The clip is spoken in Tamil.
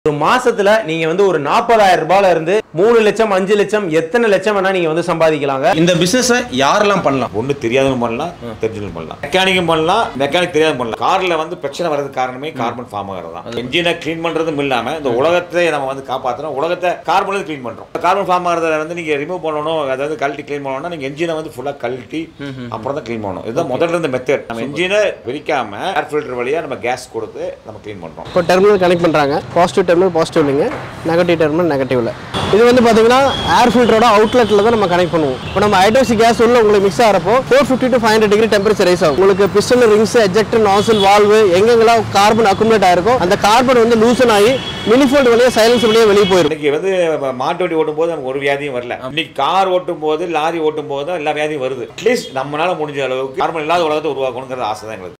ஒரு மாசத்துல நீங்க வந்து ஒரு நாற்பதாயிரம் ரூபாயில இருந்து மூணு லட்சம் அஞ்சு லட்சம் எத்தனை லட்சம் வேணா நீங்க வந்து சம்பாதிக்கலாங்க இந்த பிசினஸ் யாரெல்லாம் பண்ணலாம் ஒண்ணு தெரியாதவங்க பண்ணலாம் தெரிஞ்சவங்க பண்ணலாம் மெக்கானிக்கும் பண்ணலாம் மெக்கானிக் தெரியாத பண்ணலாம் கார்ல வந்து பிரச்சனை வர்றதுக்கு காரணமே கார்பன் ஃபார்ம் ஆகிறது தான் என்ஜினை க்ளீன் பண்றதும் இல்லாம இந்த உலகத்தை நம்ம வந்து காப்பாத்துறோம் உலகத்தை கார்பன் க்ளீன் பண்றோம் கார்பன் ஃபார்ம் ஆகிறத வந்து நீங்க ரிமூவ் பண்ணணும் அதாவது கழட்டி க்ளீன் பண்ணணும்னா நீங்க என்ஜினை வந்து ஃபுல்லா கழட்டி அப்புறம் தான் க்ளீன் பண்ணணும் இதுதான் முதல்ல இருந்த மெத்தட் நம்ம என்ஜினை பிரிக்காம ஏர் ஃபில்டர் வழியா நம்ம கேஸ் கொடுத்து நம்ம க்ளீன் பண்றோம் இப்போ டெர்மினல் கனெக்ட் பண்ணுறாங்க பாசிட்டிவ் டெர்மினல் பாசிட்டிவ்லிங்க நெகட்டிவ் டெர்மினல் நெகட்டிவ்ல இது வந்து பார்த்தீங்கன்னா ஏர் ஃபில்டரோட அவுட்லெட்டில் தான் நம்ம கனெக்ட் பண்ணுவோம் இப்போ நம்ம ஹைட்ரோசி கேஸ் உள்ள உங்களுக்கு மிக்ஸ் ஆகிறப்போ four fifty to five hundred degree temperature rise ஆகும் உங்களுக்கு piston rings ejector nozzle valve எங்கெங்கெல்லாம் கார்பன் அக்குமுலேட் ஆயிருக்கும் அந்த கார்பன் வந்து லூசன் ஆகி மினிஃபோல்ட் வழியாக சைலன்ஸ் வழியாக வெளியே போயிடும் இன்னைக்கு வந்து மாட்டு வண்டி ஓட்டும் போது நமக்கு ஒரு வியாதியும் வரல இன்னைக்கு கார் ஓட்டும் போது லாரி ஓட்டும் போது தான் எல்லா வியாதியும் வருது அட்லீஸ்ட் நம்மளால முடிஞ்ச அளவுக்கு கார்பன் இல்லாத உலகத்தை உருவாக்கணுங்கிற ஆசை தான் எங்களுக்கு